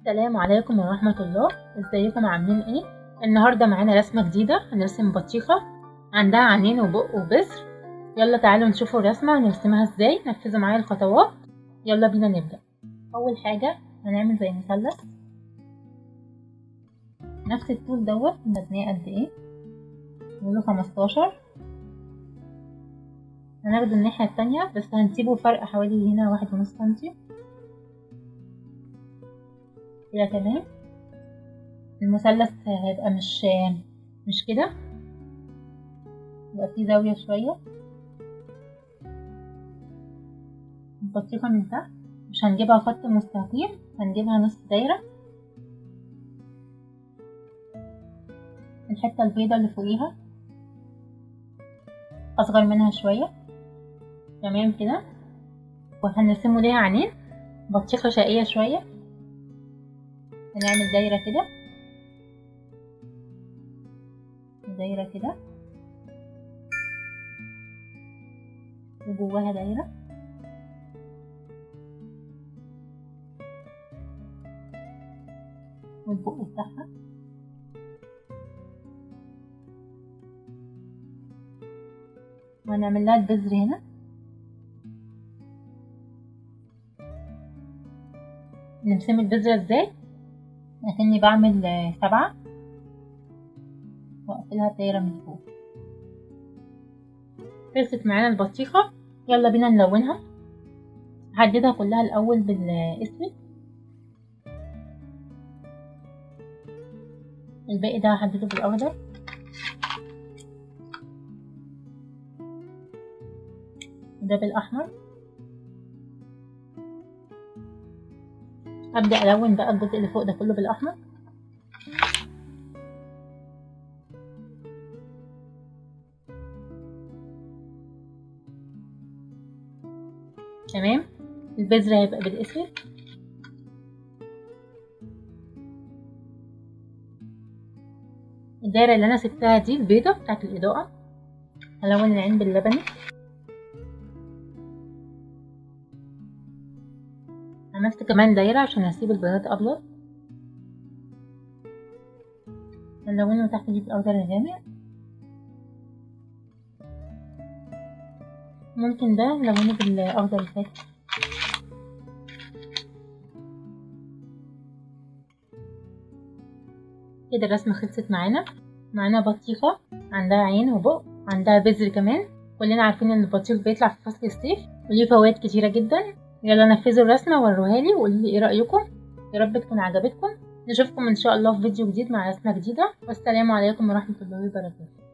السلام عليكم ورحمة الله ازيكم عاملين ايه النهاردة معانا رسمة جديدة هنرسم بطيخة عندها عينين وبق وبذر يلا تعالوا نشوفوا الرسمة ونرسمها ازاي نفذوا معايا الخطوات يلا بينا نبدأ اول حاجة هنعمل زي مثلث نفس الطول دوت مبنيه قد ايه نقوله خمستاشر هناخده الناحية التانية بس هنسيبه فرق حوالي هنا واحد ونص سنتي كده تمام المثلث هيبقى مش مش كده يبقى فيه زاوية شوية البطيخة من تحت مش هنجيبها خط مستقيم هنجيبها نص دايرة الحتة البيضة اللي فوقيها أصغر منها شوية تمام كده وهنرسمه ليها عينين بطيخة شقية شوية هنعمل دايرة كده دايرة كده وجواها دايرة والبق بتاعها وهنعمل لها البذر هنا نرسم البذرة ازاي لكني بعمل سبعة واقفلها الدايرة من فوق خلصت معانا البطيخة يلا بينا نلونها هحددها كلها الأول بالأسود الباقي ده هحدده بالأخضر وده بالأحمر أبدأ ألون بقى الجزء اللي فوق ده كله بالأحمر تمام البذرة هيبقى بالأسود الدايرة اللي أنا سبتها دي البيضة بتاعت الإضاءة هلون العين باللبني عملت كمان دايرة عشان هسيب البياض أبيض هنلونه تحت دي بالأخضر الغامق ممكن ده نلونه بالأخضر الفاتح كده الرسمة خلصت معانا معانا بطيخة عندها عين وبق عندها بذر كمان كلنا عارفين ان البطيخ بيطلع في فصل الصيف وليه فوائد كتيرة جدا يلا نفذوا الرسمة وروها لي وقولوا لي ايه رأيكم يا رب تكون عجبتكم نشوفكم ان شاء الله في فيديو جديد مع رسمة جديدة والسلام عليكم ورحمة الله وبركاته